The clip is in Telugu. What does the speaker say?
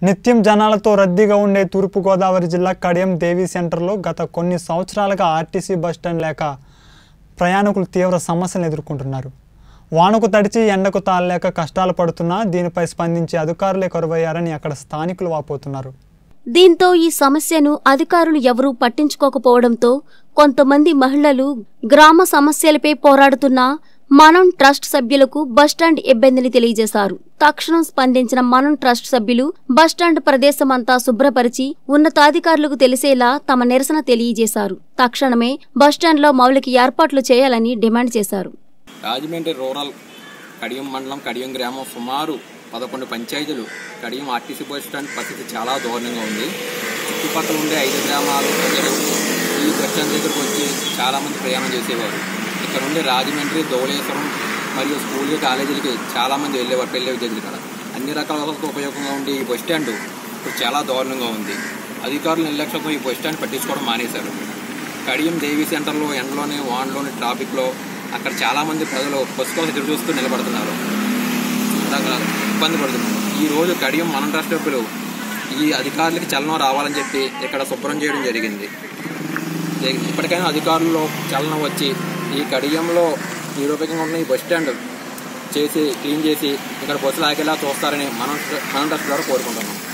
నిత్యం జనాలతో రద్దీగా ఉండే తూర్పుగోదావరి జిల్లా కడియం దేవి సెంటర్లో గత కొన్ని సంవత్సరాలుగా ఆర్టీసీ బస్టాండ్ లేక ప్రయాణికులు తీవ్ర సమస్యలు ఎదుర్కొంటున్నారు వానకు తడిచి ఎండకు తాళలేక కష్టాలు పడుతున్నా దీనిపై స్పందించే అధికారులే కరువయ్యారని అక్కడ స్థానికులు వాపోతున్నారు దీంతో ఈ సమస్యను అధికారులు ఎవరూ పట్టించుకోకపోవడంతో కొంతమంది మహిళలు గ్రామ సమస్యలపై పోరాడుతున్న మనం ట్రస్ట్ సభ్యులకు బస్టాండ్ ఇబ్బందిని తెలియజేశారు తక్షణం స్పందించిన మనం ట్రస్ట్ సభ్యులు బస్టాండ్ ప్రదేశమంతా శుభ్రపరిచి ఉన్నతాధికారులకు తెలిసేలా తమ నిరసన తెలియజేశారు తక్షణమే బస్టాండ్లో మౌలిక ఏర్పాట్లు చేయాలని డిమాండ్ చేశారు రాజమండ్రి రూరల్ కడియం మండలం కడియం గ్రామం సుమారు పదకొండు పంచాయతీలు కడియం ఆర్టీసీ బస్ స్టాండ్ పరిస్థితి చాలా దారుణంగా ఉంది చుట్టుపక్కల ఉండే ఐదు గ్రామాలు ప్రజలు ఈ బస్ స్టాండ్ దగ్గరకు వచ్చి చాలామంది ప్రయాణం చేసేవారు ఇక్కడ నుండి రాజమండ్రి ధవళేశ్వరం మరియు స్కూల్ కాలేజీలకి చాలామంది వెళ్ళేవారు పెళ్ళే దగ్గర ఇక్కడ అన్ని రకాల ఉపయోగంగా ఉండే ఈ బస్ స్టాండ్ ఇప్పుడు చాలా దారుణంగా ఉంది అధికారులు నిర్లక్ష్యంతో ఈ బస్ స్టాండ్ పట్టించుకోవడం మానేశారు కడియం దేవి సెంటర్లో ఎండలోని వాన్లోని ట్రాఫిక్లో అక్కడ చాలామంది ప్రజలు బస్సు కోసం ఎదురు చూస్తూ నిలబడుతున్నారు రకరకాల ఇబ్బంది పడుతున్నారు ఈ రోజు కడియం మన రాష్ట్రపులు ఈ అధికారులకి చలనం రావాలని చెప్పి ఇక్కడ శుభ్రం చేయడం జరిగింది జరిగింది. ఇప్పటికైనా అధికారుల్లో చలనం వచ్చి ఈ కడియంలో నిరూపకంగా ఉన్న ఈ బస్ స్టాండ్ చేసి క్లీన్ చేసి ఇక్కడ బస్సులు ఆగేలా చూస్తారని మనం మన ట్రస్ట్ ద్వారా కోరుకుంటున్నాం